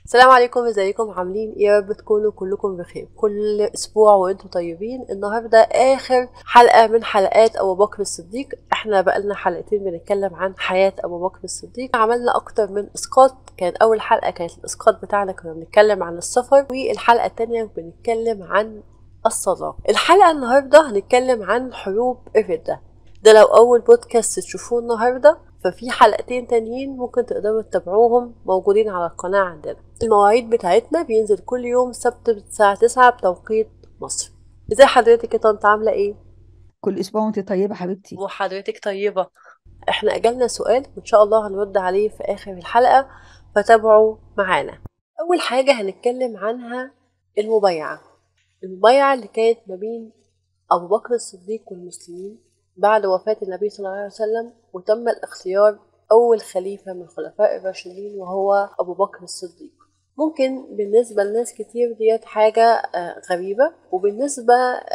السلام عليكم ازيكم عاملين ايه يا رب تكونوا كلكم بخير كل اسبوع وانتم طيبين النهارده اخر حلقه من حلقات ابو بكر الصديق احنا بقالنا حلقتين بنتكلم عن حياه ابو بكر الصديق عملنا اكتر من اسقاط كان اول حلقه كانت الاسقاط بتاعنا كنا بنتكلم عن السفر والحلقه التانية بنتكلم عن الصلاه الحلقه النهارده هنتكلم عن حروب الرده ده لو اول بودكاست تشوفوه النهارده ففي حلقتين تانيين ممكن تقدروا تتابعوهم موجودين على القناة عندنا المواعيد بتاعتنا بينزل كل يوم سبت الساعة تسعة بتوقيت مصر ازاي حضرتك يا طنط عاملة ايه؟ كل اسبوع وانت طيبه حبيبتي وحضرتك طيبة احنا اجلنا سؤال وان شاء الله هنرد عليه في اخر الحلقة فتابعوا معانا اول حاجة هنتكلم عنها المبايعة المبايعة اللي كانت ما بين ابو بكر الصديق والمسلمين بعد وفاة النبي صلى الله عليه وسلم وتم الاختيار أول خليفة من الخلفاء الراشدين وهو أبو بكر الصديق ممكن بالنسبة لناس كتير ديت حاجة غريبة وبالنسبة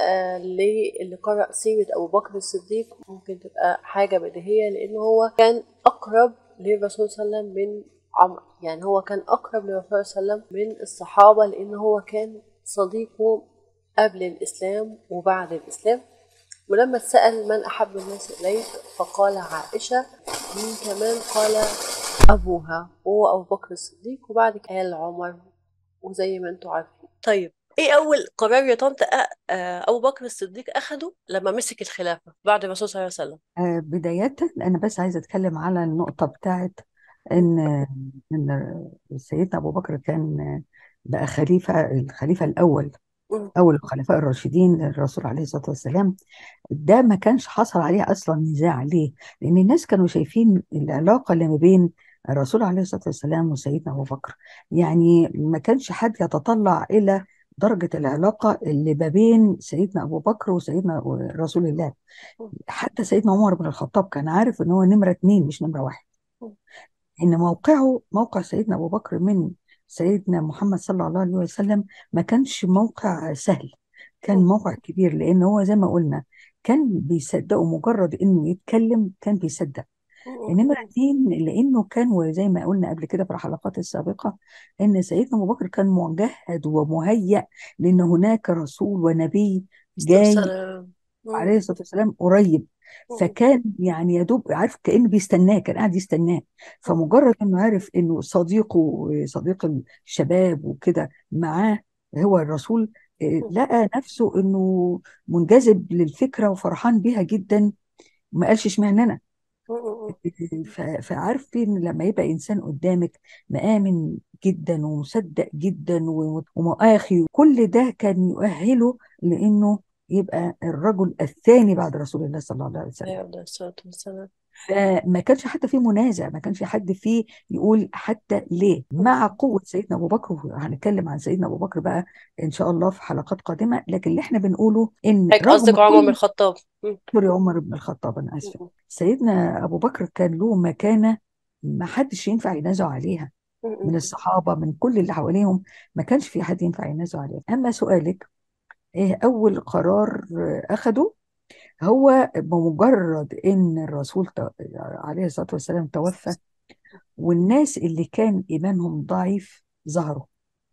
للي قرأ سيرة أبو بكر الصديق ممكن تبقى حاجة بديهية لأن هو كان أقرب للرسول صلى الله عليه وسلم من عمر يعني هو كان أقرب للرسول صلى الله عليه وسلم من الصحابة لأن هو كان صديقه قبل الإسلام وبعد الإسلام ولما اتسأل من أحب الناس إليك فقال عائشة مين كمان قال أبوها وهو أبو بكر الصديق وبعد كده قال عمر وزي ما انتوا عارفين طيب ايه اول قرار يا طنط ابو بكر الصديق اخده لما مسك الخلافه بعد الرسول صلى الله عليه وسلم آه بدايه انا بس عايزه اتكلم على النقطه بتاعت ان ان سيدنا ابو بكر كان بقى خليفه الخليفه الاول اول الخلفاء الراشدين للرسول عليه الصلاه والسلام ده ما كانش حصل عليه اصلا نزاع ليه؟ لان الناس كانوا شايفين العلاقه اللي ما بين الرسول عليه الصلاه والسلام وسيدنا ابو بكر يعني ما كانش حد يتطلع الى درجه العلاقه اللي ما بين سيدنا ابو بكر وسيدنا رسول الله حتى سيدنا عمر بن الخطاب كان عارف ان هو نمره اثنين مش نمره واحد ان موقعه موقع سيدنا ابو بكر من سيدنا محمد صلى الله عليه وسلم ما كانش موقع سهل كان موقع كبير لان هو زي ما قلنا كان بيصدقه مجرد انه يتكلم كان بيصدق انما اتنين لانه كان وزي ما قلنا قبل كده في الحلقات السابقه ان سيدنا ابو بكر كان مجهد ومهيأ لان هناك رسول ونبي جاي عليه الصلاه والسلام قريب فكان يعني يا دوب عارف كانه بيستناه كان قاعد يستناه فمجرد انه عارف انه صديقه صديق الشباب وكده معاه هو الرسول لقى نفسه انه منجذب للفكره وفرحان بيها جدا ما قالش اشمعنى انا فعارفين لما يبقى انسان قدامك مآمن جدا ومصدق جدا ومؤاخي كل ده كان يؤهله لانه يبقى الرجل الثاني بعد رسول الله صلى الله عليه وسلم فما كانش حتى فيه منازع ما كانش حد فيه يقول حتى ليه مع قوة سيدنا أبو بكر هنتكلم عن سيدنا أبو بكر بقى إن شاء الله في حلقات قادمة لكن اللي احنا بنقوله إن قصدك عمر بن الخطاب سوري عمر بن الخطاب أنا آسفة سيدنا أبو بكر كان له مكانة ما حدش ينفع ينازع عليها من الصحابة من كل اللي حواليهم ما كانش في حد ينفع ينازع عليها أما سؤالك ايه اول قرار اخده هو بمجرد ان الرسول عليه الصلاه والسلام توفى والناس اللي كان ايمانهم ضعيف ظهروا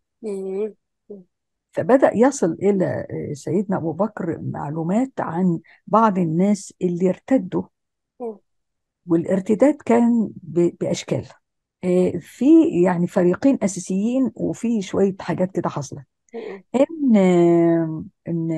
فبدا يصل الى سيدنا ابو بكر معلومات عن بعض الناس اللي ارتدوا والارتداد كان باشكال في يعني فريقين اساسيين وفي شويه حاجات كده حصلت ان ان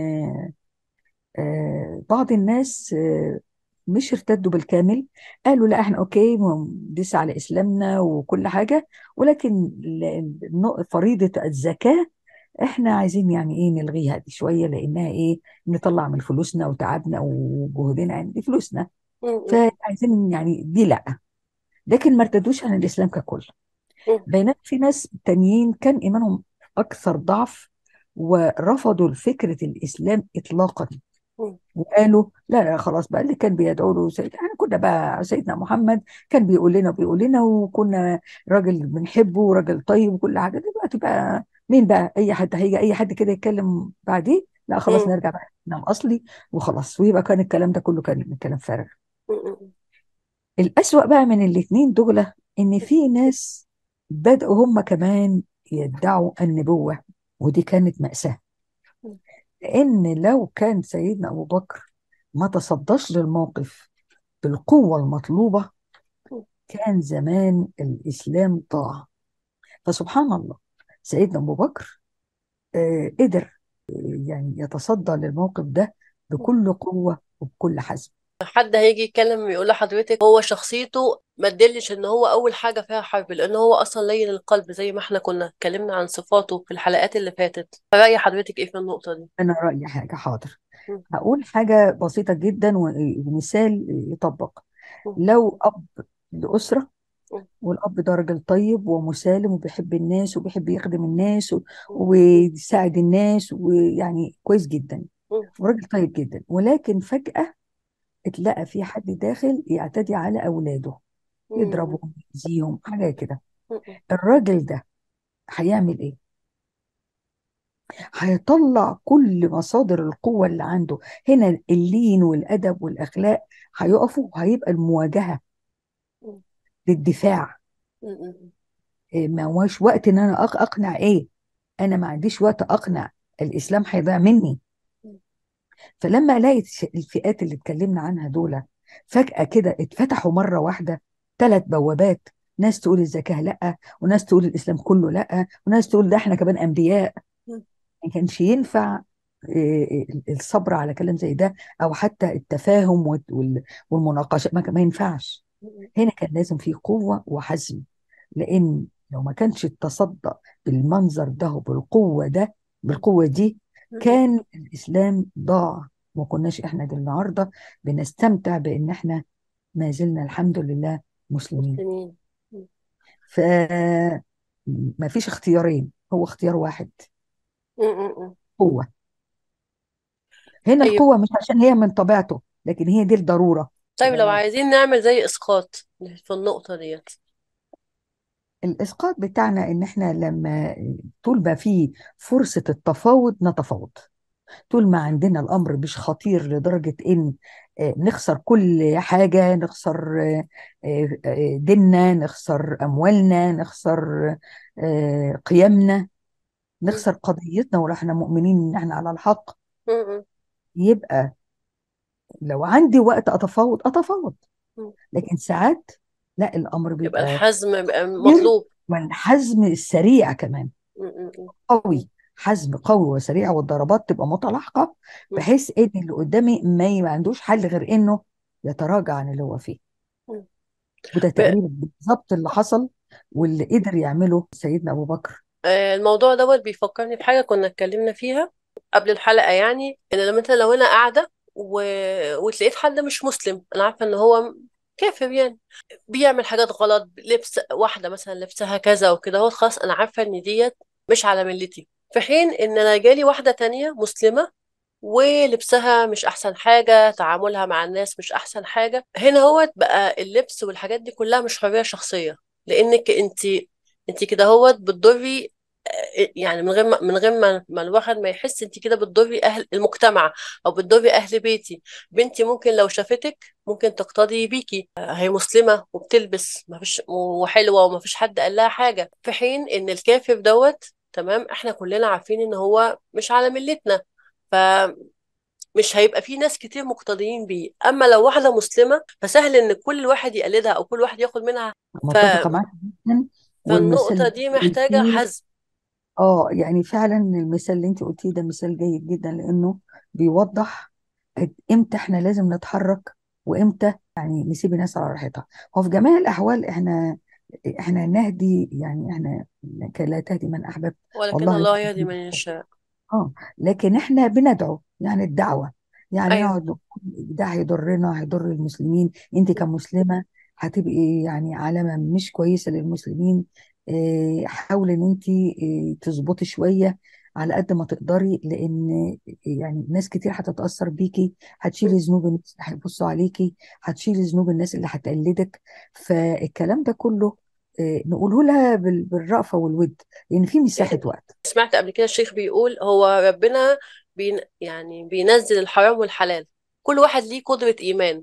بعض الناس مش ارتدوا بالكامل قالوا لا احنا اوكي لسه على اسلامنا وكل حاجه ولكن فريضه الزكاه احنا عايزين يعني ايه نلغيها دي شويه لانها ايه نطلع من فلوسنا وتعبنا وجهدنا يعني دي فلوسنا فعايزين يعني دي لا لكن ما ارتدوش عن الاسلام ككل بينما في ناس تانيين كان ايمانهم اكثر ضعف ورفضوا فكره الاسلام اطلاقا وقالوا لا لا خلاص بقى اللي كان بيدعوا له سيد احنا كنا بقى سيدنا محمد كان بيقول لنا وبيقول لنا وكنا راجل بنحبه وراجل طيب وكل حاجه دلوقتي بقى مين بقى اي حد هيجي اي حد كده يتكلم بعديه لا خلاص نرجع بقى نعم اصلي وخلاص ويبقى كان الكلام ده كله كان كلام فارغ الأسوأ بقى من الاتنين دول ان في ناس بدأوا هم كمان يدعوا النبوة ودي كانت مأساة مم. لأن لو كان سيدنا أبو بكر ما تصداش للموقف بالقوة المطلوبة مم. كان زمان الإسلام ضاع فسبحان الله سيدنا أبو بكر آه، قدر آه، يعني يتصدى للموقف ده بكل قوة وبكل حزم حد هيجي يتكلم يقول لحضرتك هو شخصيته ما تدلش ان هو اول حاجه فيها حرب لان هو اصلا لين القلب زي ما احنا كنا اتكلمنا عن صفاته في الحلقات اللي فاتت فرأي حضرتك ايه في النقطه دي أنا رأيي حاجة حاضر مم. هقول حاجة بسيطة جدا و- ومثال يطبق مم. لو أب لأسرة مم. والأب ده راجل طيب ومسالم وبيحب الناس وبيحب يخدم الناس و- مم. ويساعد الناس ويعني كويس جدا مم. وراجل طيب جدا ولكن فجأة اتلقى في حد داخل يعتدي على أولاده مم. يضربهم يأذيهم حاجة كده مم. الراجل ده هيعمل إيه؟ هيطلع كل مصادر القوة اللي عنده هنا اللين والأدب والأخلاق هيقفوا وهيبقى المواجهة مم. للدفاع مم. إيه، ما هوش وقت ان انا أق- اقنع ايه انا ما عنديش وقت اقنع الاسلام هيضيع مني مم. فلما الاقي الش- الفئات اللي اتكلمنا عنها دول فجأة كده اتفتحوا مرة واحدة ثلاث بوابات ناس تقول الزكاة لا وناس تقول الاسلام كله لا وناس تقول ده احنا كمان انبياء مم. ما كانش ينفع إيه، الصبر على كلام زي ده او حتى التفاهم وال- وال- والمناقشه ما ما ينفعش مم. هنا كان لازم في قوه وحزم لان لو ما كانش التصدى بالمنظر ده وبالقوه ده بالقوه دي مم. كان الاسلام ضاع ما كناش احنا دي النهارده بنستمتع بان احنا ما زلنا الحمد لله مسلمين مسلمين مم. ف ما فيش اختيارين هو اختيار واحد مم. مم. قوه هنا طيب القوه مش عشان هي من طبيعته لكن هي دي الضروره طيب لو آه، عايزين نعمل زي اسقاط في النقطه ديت الاسقاط بتاعنا ان احنا لما طول ما في فرصه التفاوض نتفاوض طول ما عندنا الامر مش خطير لدرجه ان آه، نخسر كل حاجه نخسر آه، آه، آه، ديننا نخسر اموالنا نخسر آه، قيمنا مم. نخسر قضيتنا ولا احنا مؤمنين ان احنا على الحق مم. يبقى لو عندي وقت اتفاوض اتفاوض مم. لكن ساعات لا الامر يبقى بيبقى الحزم يبقى خطير مطلوب والحزم السريع كمان مم. مم. مم. قوي حزم قوي وسريع والضربات تبقى متلاحقه مم. بحيث ان اللي قدامي ما ي- ما عندوش حل غير انه يتراجع عن اللي هو فيه مم. وده ب- تقريبا بالظبط اللي حصل واللي قدر يعمله سيدنا ابو بكر آه، الموضوع دوت بيفكرني بحاجة كنا اتكلمنا فيها قبل الحلقة يعني ان لما انت لو انا قاعدة و... وتلاقيت حد مش مسلم انا عارفة ان هو كافر يعني بيعمل حاجات غلط لبس واحدة مثلا لبسها كذا وكده هو خلاص انا عارفة ان ديت مش على ملتي في حين ان انا جالي واحدة تانية مسلمة ولبسها مش احسن حاجة تعاملها مع الناس مش احسن حاجة هنا هو بقى اللبس والحاجات دي كلها مش حرية شخصية لانك انت انت كده هوت بتضري آه، يعني من غير ما من غير ما ما الواحد ما يحس انت كده بتضري اهل المجتمع او بتضري اهل بيتي بنتي ممكن لو شافتك ممكن تقتدي بيكي آه، هي مسلمة وبتلبس ما فيش وحلوة وما فيش حد قال لها حاجة في حين ان الكافر دوت تمام احنا كلنا عارفين ان هو مش على ملتنا فمش هيبقى في ناس كتير مقتديين بيه اما لو واحده مسلمه فسهل ان كل واحد يقلدها او كل واحد ياخد منها ف... متفقه معاك جدا والمثال فالنقطه اللي دي انت محتاجه قلتيه حزم اه يعني فعلا المثال اللي انت قلتيه ده مثال جيد جدا لانه بيوضح قد- امتى احنا لازم نتحرك وامتى يعني نسيب الناس على راحتها هو في جميع الاحوال احنا احنا نهدي يعني احنا إنك لا تهدي من احببت ولكن والله الله يهدي يهدي من من يشاء يشاء اه لكن احنا بندعو يعني الدعوة يعني ايوه نقعد نقول ده هيضرنا هيضر المسلمين انت كمسلمة هتبقي يعني علامة مش كويسة للمسلمين اه حاولي ان انت اه تظبطي شوية على قد ما تقدري لان يعني ناس كتير هتتأثر بيكي هتشيلي ذنوب الناس اللي هيبصوا عليكي هتشيلي ذنوب الناس اللي هتقلدك فالكلام ده كله اه نقوله لها بال- بالرأفة والود لان في مساحة وقت سمعت قبل كده الشيخ بيقول هو ربنا بين يعني بينزل الحرام والحلال كل واحد ليه قدرة إيمان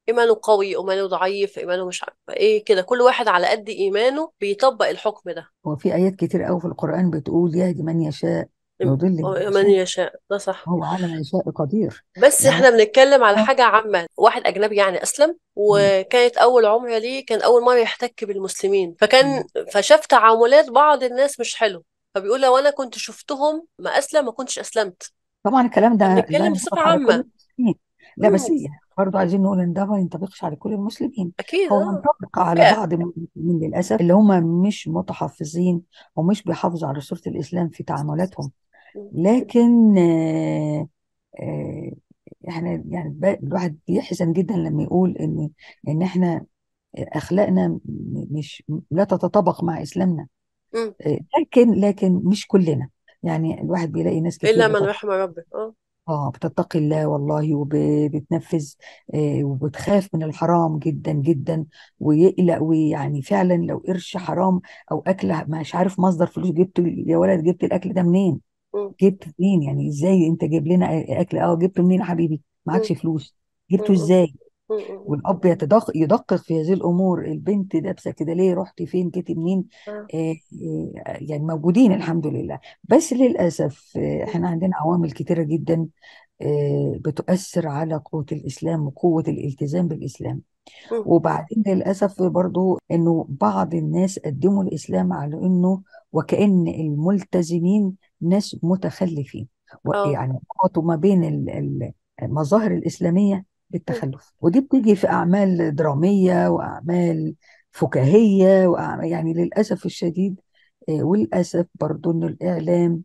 ايمانه قوي ايمانه ضعيف ايمانه مش عارفه ايه كده كل واحد على قد ايمانه بيطبق الحكم ده وفي آيات كتير قوي في القرآن بتقول يهدي من يشاء يضل من من يشاء يشاء ده صح هو على ما يشاء قدير بس ده هو احنا بنتكلم على حاجة عامة واحد أجنبي يعني أسلم مم. وكانت أول عمرة ليه كان أول مرة يحتك بالمسلمين فكان مم. فشاف تعاملات بعض الناس مش حلو فبيقول لو أنا كنت شفتهم ما أسلم ما كنتش أسلمت طبعا الكلام ده لا بنتكلم بصفة ينطبق على كل عامة المسلمين لا بس امم يعني برضه عايزين نقول ان ده ما ينطبقش على كل المسلمين أكيد هو اه ينطبق على فئة بعض من المسلمين للاسف اللي هم مش متحفظين ومش بيحافظوا على صورة الاسلام في تعاملاتهم مم. لكن آه، آه، احنا يعني ب- الواحد بيحزن جدا لما يقول ان ان احنا اخلاقنا م- مش لا تتطابق مع اسلامنا مم. آه، لكن لكن مش كلنا يعني الواحد بيلاقي ناس كتير إلا من بتت... رحم ربي اه اه بتتقي الله والله وبتنفذ آه، وبتخاف من الحرام جدا جدا ويقلق ويعني فعلا لو قرش حرام او اكله مش عارف مصدر فلوس جبت يا ولد جبت الاكل ده منين مم. جبت منين يعني ازاي انت جايب لنا اكل اه جبته منين يا حبيبي مم. معكش فلوس مم. جبته ازاي مم. مم. والاب يتدق يدقق في هذه الامور البنت لابسه كده ليه رحت فين جيت منين آه. آه آه يعني موجودين الحمد لله بس للاسف آه مم. احنا عندنا عوامل كتيره جدا آه بتؤثر على قوه الاسلام وقوه الالتزام بالاسلام مم. وبعدين للأسف برضو إنه بعض الناس قدموا الإسلام على إنه وكأن الملتزمين ناس متخلفين و- اه يعني ربطوا ما بين ال- ال- المظاهر الإسلامية مم. بالتخلف ودي بتيجي في أعمال درامية وأعمال فكاهية وأعمال يعني للأسف الشديد آه، وللأسف برضو إن الإعلام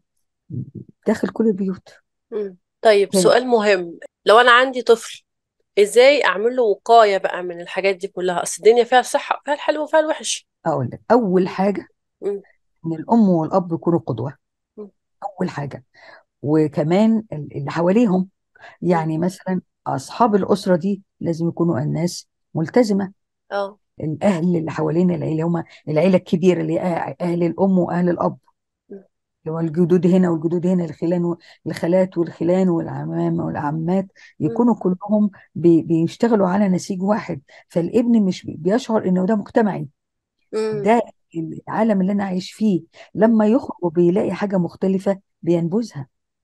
داخل كل البيوت مم. طيب يعني سؤال مهم لو أنا عندي طفل ازاي اعمل له وقاية بقى من الحاجات دي كلها اصل الدنيا فيها الصحة فيها الحلو وفيها الوحش أقول لك أول مم. حاجة مم. إن الأم والأب يكونوا قدوة مم. أول حاجة وكمان ال- اللي حواليهم مم. يعني مثلا أصحاب الأسرة دي لازم يكونوا الناس ملتزمة اه الأهل اللي حوالين العيلة هم العيلة الكبيرة اللي هي أهل الأم وأهل الأب مم. اللي هو الجدود هنا والجدود هنا الخلان والخالات والخلان والعمام والعمات مم. يكونوا كلهم بي- بيشتغلوا على نسيج واحد فالابن مش بي- بيشعر إنه ده مجتمعي مم. ده العالم اللي أنا عايش فيه مم. لما يخرج وبيلاقي حاجة مختلفة بينبذها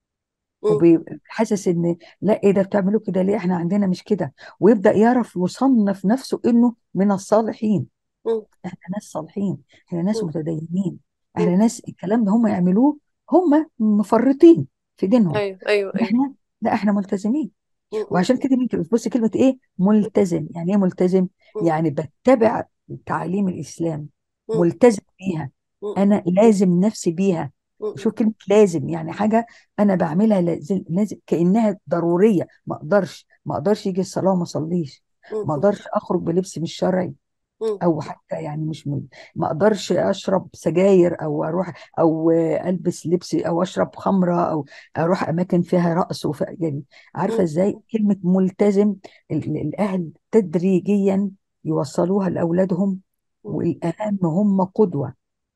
مم. وحاسس ان لا ايه ده بتعملوا كده ليه احنا عندنا مش كده ويبدأ يعرف يصنف نفسه انه من الصالحين مم. احنا ناس صالحين احنا ناس مم. متدينين احنا مم. ناس الكلام ده هم يعملوه هم مفرطين في دينهم ايوه ايوه ايوه احنا لا احنا ملتزمين مم. مم. وعشان كده ممكن بص كلمة ايه ملتزم يعني ايه ملتزم مم. يعني بتبع تعاليم الاسلام مم. ملتزم بيها مم. انا لازم نفسي بيها مم. شوف كلمة لازم يعني حاجة انا بعملها لازم, لازم كأنها ضرورية ما اقدرش ما اقدرش يجي الصلاة وما اصليش ما مم. اقدرش اخرج بلبس مش شرعي مم. او حتى يعني مش م... ما اقدرش اشرب سجاير او اروح او البس لبس او اشرب خمره او اروح اماكن فيها رقص وف... يعني عارفه مم. ازاي كلمه ملتزم ال- ال- الاهل تدريجيا يوصلوها لاولادهم مم. والاهم هم قدوه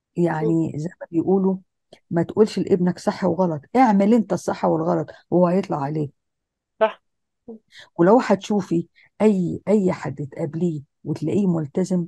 مم. يعني زي ما بيقولوا ما تقولش لابنك صح وغلط اعمل انت الصح والغلط وهو هيطلع عليه صح مم. ولو هتشوفي اي اي حد تقابليه وتلاقيه ملتزم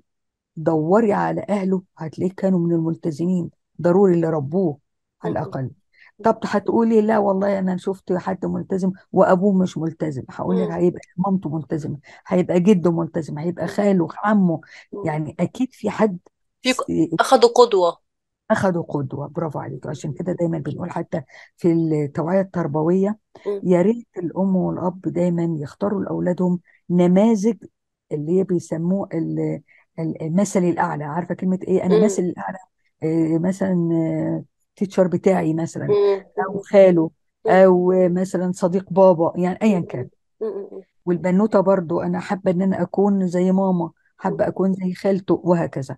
دوري على اهله هتلاقيه كانوا من الملتزمين ضروري اللي ربوه على مم. الاقل طب هتقولي لا والله انا شفت حد ملتزم وابوه مش ملتزم هقول لك مم. هيبقى مامته ملتزمه هيبقى جده ملتزم هيبقى مم. خاله عمه مم. يعني اكيد في حد في اخدوا قدوة اخذوا قدوه برافو عليك عشان كده دايما بنقول حتى في التوعيه التربويه مم. يا ريت الام والاب دايما يختاروا لاولادهم نماذج اللي هي بيسموه ال- ال- المثل الاعلى عارفه كلمه ايه انا مثل مم. الاعلى إيه مثلا تيتشر بتاعي مثلا مم. او خاله مم. او مثلا صديق بابا يعني ايا كان مم. مم. والبنوته برضو انا حابه ان انا اكون زي ماما حابه مم. اكون زي خالته وهكذا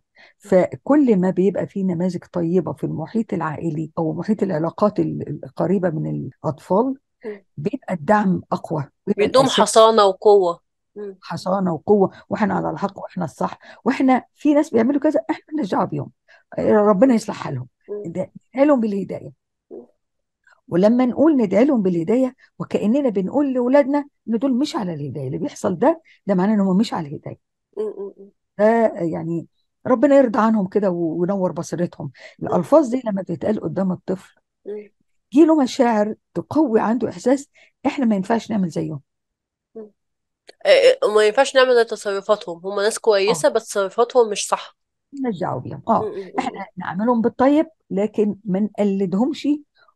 فكل ما بيبقى في نماذج طيبه في المحيط العائلي او محيط العلاقات ال- القريبه من الاطفال مم. بيبقى الدعم اقوى بيبقى بيدوم الاساس حصانة وقوة مم. حصانه وقوه واحنا على مم. الحق واحنا الصح واحنا في ناس بيعملوا كذا احنا مالناش دعوه بيهم ربنا يصلح حالهم مم. ده لهم بالهدايه مم. ولما نقول ندعي لهم بالهدايه وكاننا بنقول لاولادنا ان دول مش على الهدايه اللي بيحصل ده ده معناه ان هم مش على الهدايه م- م- م. ده يعني ربنا يرضى عنهم كده وينور بصيرتهم الالفاظ دي لما بتتقال قدام الطفل م- له مشاعر تقوي عنده احساس احنا ما ينفعش نعمل زيهم م. آه، آه، ما ينفعش نعمل زي تصرفاتهم هم ناس اه كويسة بس تصرفاتهم مش صح مالناش دعوه بيهم م- اه م- م- احنا نعملهم بالطيب لكن ما نقلدهمش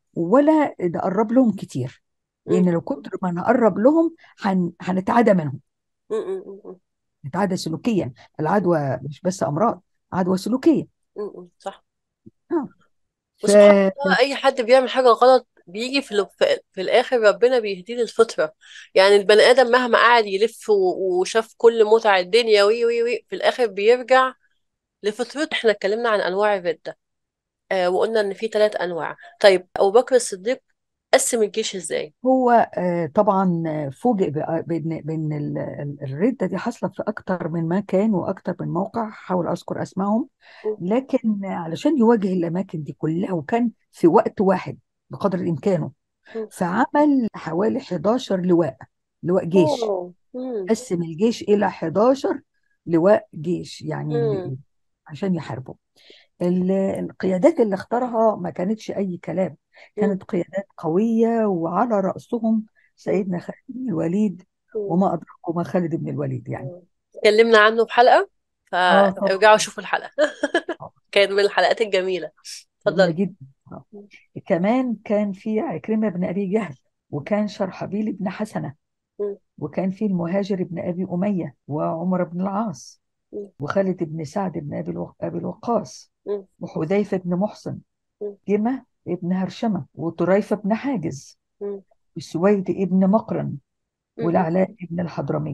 ولا نقرب لهم كتير لان م- لو كتر ما نقرب لهم هن... هنتعادى منهم م- م- م- نتعادى سلوكيا م- العدوى مش بس امراض عدوى سلوكيه م- م. صح اه ف وسبحان الله اي حد بيعمل حاجه غلط بيجي في, ال- في, في الاخر ربنا بيهديه للفطره يعني البني ادم مهما قعد يلف و- وشاف كل متع الدنيا وي وي وي في الاخر بيرجع لفطرته احنا اتكلمنا عن انواع الرده آه وقلنا ان في ثلاث انواع طيب ابو بكر الصديق قسم الجيش ازاي هو آه، طبعا آه، فوجئ بأ- بان بان ال- ال- الرده دي حاصله في اكتر من مكان واكتر من موقع حاول اذكر اسمائهم م- لكن علشان يواجه الاماكن دي كلها وكان في وقت واحد بقدر امكانه م. فعمل حوالي 11 لواء لواء جيش اوه م- قسم الجيش الى 11 لواء جيش يعني م- ل- عشان يحاربوا ال- القيادات اللي اختارها ما كانتش أي كلام م- كانت قيادات قوية وعلى رأسهم م- سيدنا خالد بن الوليد م- وما أدراكم ما خالد بن الوليد يعني م. اتكلمنا عنه في حلقه اه فارجعوا طبعا شوفوا الحلقه آه، كانت من الحلقات الجميله جميلة اتفضلي جدا آه. م- كمان كان في عكرمة بن أبي جهل وكان شرحبيل بن حسنة م- وكان في المهاجر بن أبي أمية وعمر بن العاص م- وخالد بن سعد بن أبي الوق- أبي الوقاص م- وحذيفة بن محصن م- جمة ابن هرشمة وطريفة بن حاجز م- وسويد ابن مقرن م- والعلاء ابن الحضرمي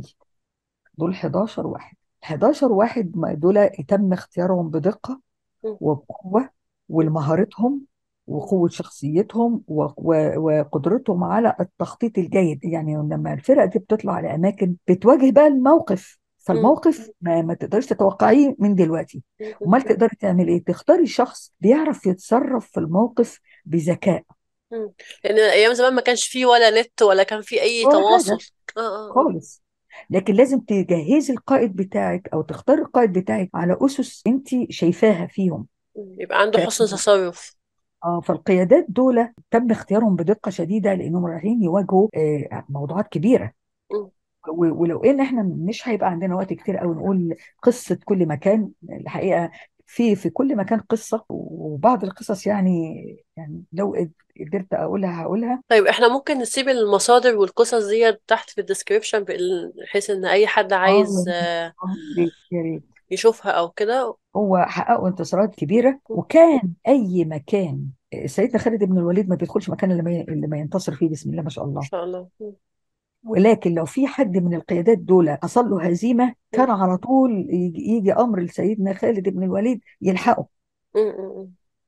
دول 11 واحد 11 واحد ما دول تم اختيارهم بدقة م- وبقوة م- ولمهارتهم م- وقوة شخصيتهم و- و- وقدرتهم على التخطيط الجيد يعني لما الفرقة دي بتطلع لأماكن بتواجه بقى الموقف م- فالموقف ما, ما تقدرش تتوقعيه من دلوقتي امال تقدري تعملي ايه تختاري شخص بيعرف يتصرف في الموقف بذكاء مم. لان ايام زمان ما كانش فيه ولا نت ولا كان فيه اي ولا تواصل حاجة اه اه اه خالص لكن لازم تجهزي القائد بتاعك او تختاري القائد بتاعك على اسس انت شايفاها فيهم مم. يبقى عنده ف... حسن تصرف اه فالقيادات دول تم اختيارهم بدقة شديدة لانهم رايحين يواجهوا آه، موضوعات كبيرة مم. و- ولو ان احنا مش هيبقى عندنا وقت كتير قوي نقول قصة كل مكان الحقيقة في في كل مكان قصة وبعض القصص يعني يعني لو قدرت اقولها هقولها طيب احنا ممكن نسيب المصادر والقصص دي تحت في الديسكريبشن بحيث ان اي حد اه عايز يا ريت آه، آه، يا ريت يا ريت يشوفها او كده هو حققوا انتصارات كبيرة مم. وكان أي مكان سيدنا خالد بن الوليد ما بيدخلش مكان اللي ما اللي ما ينتصر فيه بسم الله ما شاء ما الله شاء الله مم. ولكن لو في حد من القيادات دول حصل له هزيمة مم. كان على طول يجي, يجي أمر لسيدنا خالد بن الوليد يلحقه مم. مم.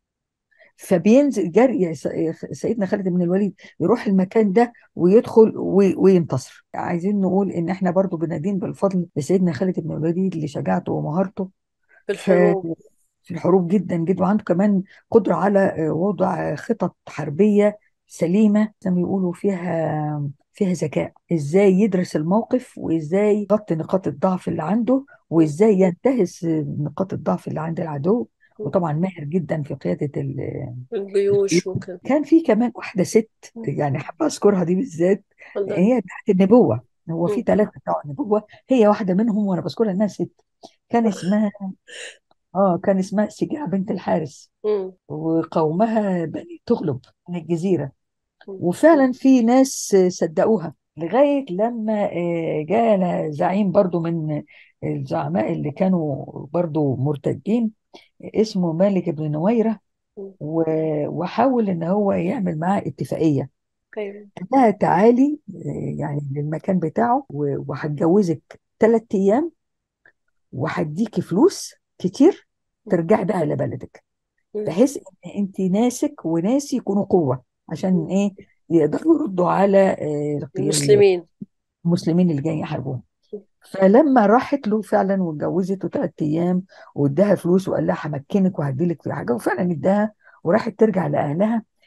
فبينزل جري س- سيدنا خالد بن الوليد يروح المكان ده ويدخل وي- وينتصر عايزين نقول ان احنا برضو بندين بالفضل لسيدنا خالد بن الوليد لشجاعته ومهارته في في الحروب في الحروب جدا جدا وعنده كمان قدرة على وضع خطط حربية سليمة زي ما بيقولوا فيها فيها ذكاء ازاي يدرس الموقف وازاي يغطي نقاط الضعف اللي عنده مم. وازاي ينتهز نقاط الضعف اللي عند العدو مم. وطبعا ماهر جدا في قيادة ال- الجيوش الجيوش وكده كان في كمان واحدة ست مم. يعني حابة أذكرها دي بالذات اتفضل هي تحت النبوة هو في مم. ثلاثة بتوع النبوة هي واحدة منهم وأنا بذكرها إنها ست كان اسمها اه كان اسمها سجاع بنت الحارث مم. وقومها بني تغلب من الجزيرة مم. وفعلا في ناس صدقوها لغاية لما آه، جاء زعيم برضو من الزعماء اللي كانوا برضو مرتدين اسمه مالك بن نويرة مم. و- وحاول ان هو يعمل معاه اتفاقية ايوه قال لها تعالي آه، يعني للمكان بتاعه و- وهتجوزك ثلاث ايام وهديكي فلوس كتير مم. ترجعي بقى لبلدك مم. بحيث ان انت ناسك وناس يكونوا قوه عشان مم. ايه يقدروا يردوا على آه، القي- المسلمين المسلمين اللي جايين يحاربوهم مم. فلما راحت له فعلا واتجوزته ثلاث ايام واداها فلوس وقال لها همكنك وهديلك في حاجه وفعلا اداها وراحت ترجع لاهلها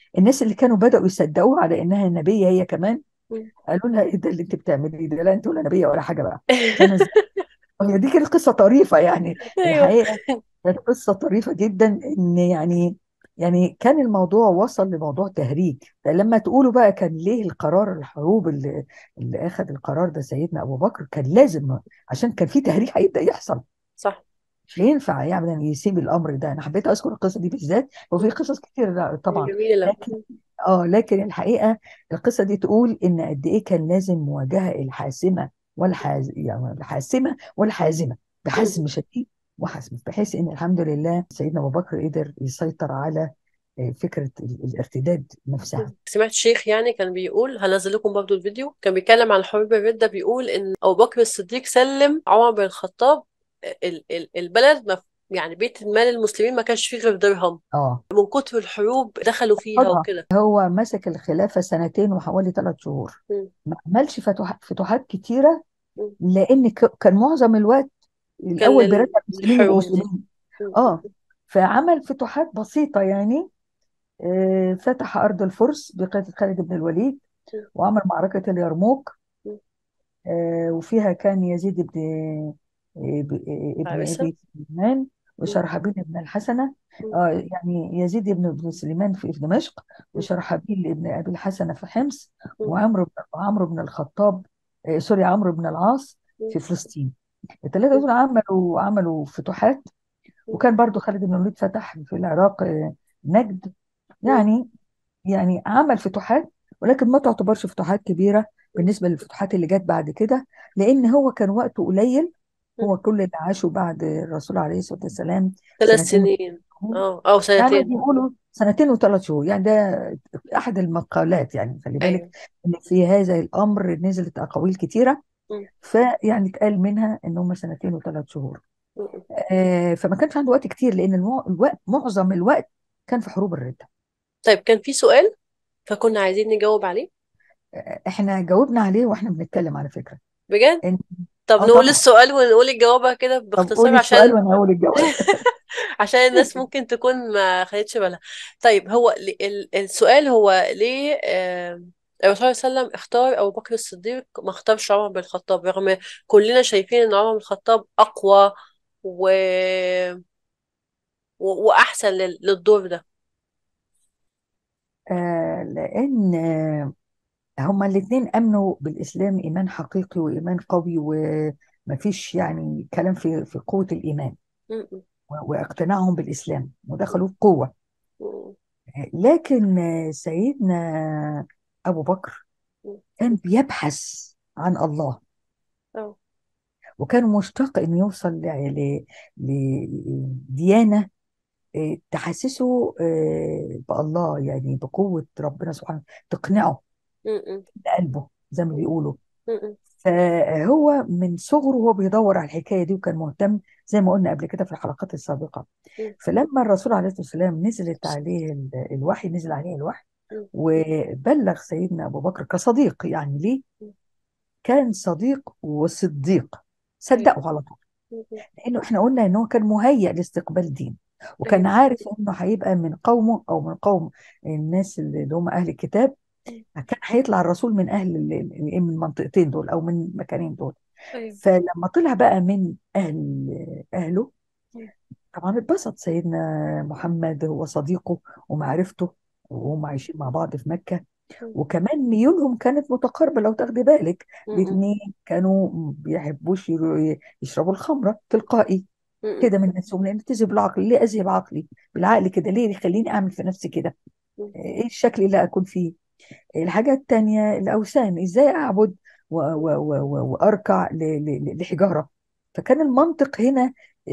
الناس اللي كانوا بدأوا يصدقوها على انها نبيه هي كمان مم. قالوا لها ايه ده اللي انت بتعمليه ده لا انت ولا نبيه ولا حاجه بقى فاهمه ازاي؟ هي دي كانت قصه طريفه يعني ايوه الحقيقه كانت قصه طريفه جدا ان يعني يعني كان الموضوع وصل لموضوع تهريج فلما تقولوا بقى كان ليه القرار الحروب اللي اللي اخذ القرار ده سيدنا ابو بكر كان لازم عشان كان في تهريج هيبدا يحصل صح مش ينفع يعني يسيب الامر ده انا حبيت اذكر القصه دي بالذات وفي قصص كتير لا طبعا جميلة لكن اه لكن الحقيقه القصه دي تقول ان قد ايه كان لازم مواجهه الحاسمه والحاز يعني الحاسمه والحازمه بحزم شديد وحزم بحيث ان الحمد لله سيدنا ابو بكر قدر يسيطر على آه، فكره ال- الارتداد نفسها سمعت شيخ يعني كان بيقول هنزل لكم برضو الفيديو كان بيتكلم عن حروب الردة بيقول ان ابو بكر الصديق سلم عمر بن الخطاب ال ال البلد ما يعني بيت المال المسلمين ما كانش فيه غير درهم اه من كتر الحروب دخلوا فيها طبعا وكده هو مسك الخلافه سنتين وحوالي ثلاث شهور مم. ما عملش فتوح- فتوحات كتيره مم. لان ك- كان معظم الوقت كان الاول لل- بيرجع المسلمين يبقوا للحروب دي مسلمين مم. اه فعمل فتوحات بسيطه يعني آه، فتح ارض الفرس بقياده خالد بن الوليد مم. وعمل معركه اليرموك مم. آه، وفيها كان يزيد بن آه، ب- آه، ابن عارسة ابي سليمان مم. وشرحبيل بن الحسنه مم. آه، يعني يزيد بن ابن سليمان في في دمشق مم. وشرحبيل بن ابي الحسنه في حمص مم. وعمرو بن عمرو بن الخطاب آه، سوري عمرو بن العاص مم. في فلسطين الثلاثه مم. دول عملوا عملوا فتوحات مم. وكان برضو خالد بن الوليد فتح في العراق آه، نجد مم. يعني يعني عمل فتوحات ولكن ما تعتبرش فتوحات كبيرة مم. بالنسبة للفتوحات اللي جت بعد كده لأن هو كان وقته قليل مم. هو كل اللي عاشه بعد الرسول عليه الصلاة والسلام ثلاث سنتين سنين وشهور. اه او يعني سنتين بيقولوا سنتين وثلاث شهور يعني ده أحد المقالات يعني خلي بالك ايوه إن في هذا الأمر نزلت أقاويل كتيرة مم. فيعني اتقال منها إن هم سنتين وثلاث شهور مم. آه فما كانش عنده وقت كتير لأن المو- الوقت معظم الوقت كان في حروب الردة طيب كان في سؤال فكنا عايزين نجاوب عليه آه، احنا جاوبنا عليه واحنا بنتكلم على فكرة بجد إن طب اه نقول طبعا السؤال ونقول الجواب كده طب باختصار قولي السؤال عشان وانا اقول الجواب عشان الناس ممكن تكون ما خدتش بالها طيب هو ل- ال- السؤال هو ليه آه، الرسول صلى الله عليه وسلم اختار أبو بكر الصديق ما اختارش عمر بن الخطاب رغم كلنا شايفين إن عمر بن الخطاب أقوى و... و... وأحسن لل... للدور ده آه لان آه هما الاثنين امنوا بالاسلام ايمان حقيقي وايمان قوي ومفيش يعني كلام في في قوة الايمان م- م- و- واقتناعهم بالاسلام ودخلوا بقوة م- آه، لكن آه، سيدنا ابو بكر م- كان بيبحث عن الله أه وكان مشتاق ان يوصل ل- ل- لديانة آه، تحسسه آه، بالله يعني بقوة ربنا سبحانه تقنعه م- م- بقلبه زي ما بيقولوا م- م- فهو من صغره وهو بيدور على الحكاية دي وكان مهتم زي ما قلنا قبل كده في الحلقات السابقة م- فلما الرسول عليه الصلاة والسلام نزلت عليه ال- الوحي نزل عليه الوحي م- وبلغ سيدنا أبو بكر كصديق يعني ليه م- كان صديق وصديق أيوه صدقه على طول م- م- لانه احنا قلنا ان هو كان مهيئ لاستقبال دين وكان أيوه عارف انه هيبقى من قومه او من قوم الناس اللي اللي هم اهل الكتاب م- كان هيطلع الرسول من اهل ال- ال- من المنطقتين دول او من المكانين دول أيوه فلما طلع بقى من اهل اهله م- طبعا اتبسط سيدنا محمد هو صديقه ومعرفته وهم م- عايشين مع بعض في مكة م- وكمان ميولهم كانت متقاربة لو تاخدي بالك م- الاثنين كانوا بيحبوش يرو- يشربوا الخمرة تلقائي م- م- كده من نفسهم لان تذهب العقل ليه اذهب عقلي بالعقل كده ليه يخليني اعمل في نفسي كده م- ايه الشكل اللي اكون فيه الحاجة التانية الاوثان ازاي اعبد و- و- و- و- واركع ل- ل- لحجارة فكان المنطق هنا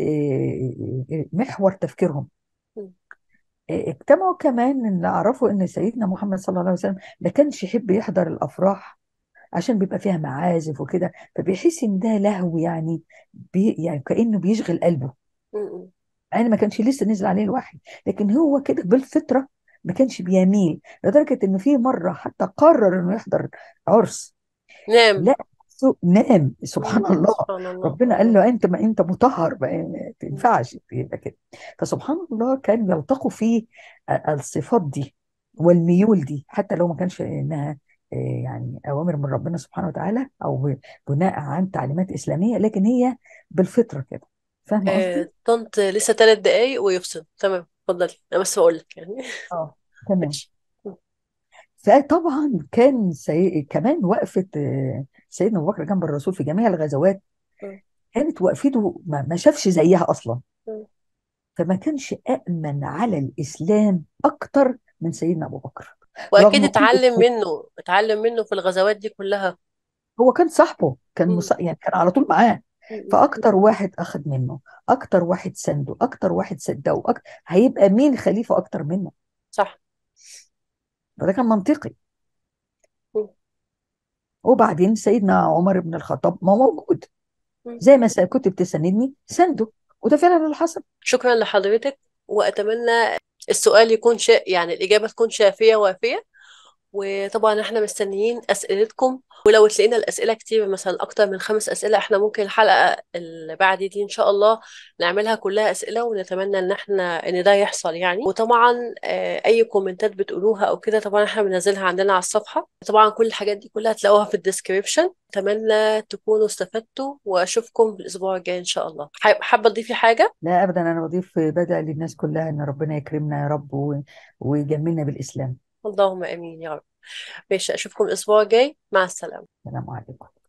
إيه، إيه، محور تفكيرهم م- إيه، اجتمعوا كمان ان اعرفوا ان سيدنا محمد صلى الله عليه وسلم ما كانش يحب يحضر الافراح عشان بيبقى فيها معازف وكده فبيحس ان ده لهو يعني بي يعني كانه بيشغل قلبه م- م- يعني ما كانش لسه نزل عليه الوحي لكن هو كده بالفطره ما كانش بيميل لدرجه انه في مره حتى قرر انه يحضر عرس نام لا سو- نام سبحان م- الله سبحان الله ربنا قال م- له انت ما انت مطهر بقى ما م- تنفعش يبقى كده فسبحان الله كان يلتقوا فيه الصفات دي والميول دي حتى لو ما كانش انها آه، يعني اوامر من ربنا سبحانه وتعالى او ب- بناء عن تعليمات اسلاميه لكن هي بالفطره كده فاهمه آه، قصدي؟ طنط لسه ثلاث دقايق ويفصل تمام اتفضلي انا بس بقول لك يعني اه تمام ماشي م- فطبعا كان سي... كمان وقفه آه، سيدنا ابو بكر جنب الرسول في جميع الغزوات م- كانت وقفته ما ما شافش زيها اصلا م. فما كانش أأمن على الإسلام أكتر من سيدنا أبو بكر واكيد رغم كل اتعلم منه اتعلم منه في الغزوات دي كلها هو كان صاحبه كان م- مص... يعني كان على طول معاه م- م. فأكتر واحد أخذ منه أكتر واحد سنده أكتر واحد صدقه أكتر... هيبقى مين خليفة أكتر منه صح فده كان منطقي م- وبعدين سيدنا عمر بن الخطاب ما موجود م. زي ما س- كنت بتساندني سنده وده فعلا اللي حصل شكرا لحضرتك واتمنى السؤال يكون شا... يعني الاجابه تكون شافيه وافيه وطبعا احنا مستنيين اسئلتكم ولو تلاقينا الاسئله كتير مثلا اكتر من خمس اسئله احنا ممكن الحلقه اللي بعد دي ان شاء الله نعملها كلها اسئله ونتمنى ان احنا ان ده يحصل يعني وطبعا آه، اي كومنتات بتقولوها او كده طبعا احنا بننزلها عندنا على الصفحه طبعا كل الحاجات دي كلها هتلاقوها في الديسكريبشن اتمنى تكونوا استفدتوا واشوفكم الاسبوع الجاي ان شاء الله حاب- حابه تضيفي حاجه لا أبدا أنا بضيف بدع للناس كلها إن ربنا يكرمنا يا رب و... ويجملنا بالإسلام اللهم امين يا رب ماشي اشوفكم الاسبوع الجاي مع السلامه السلام عليكم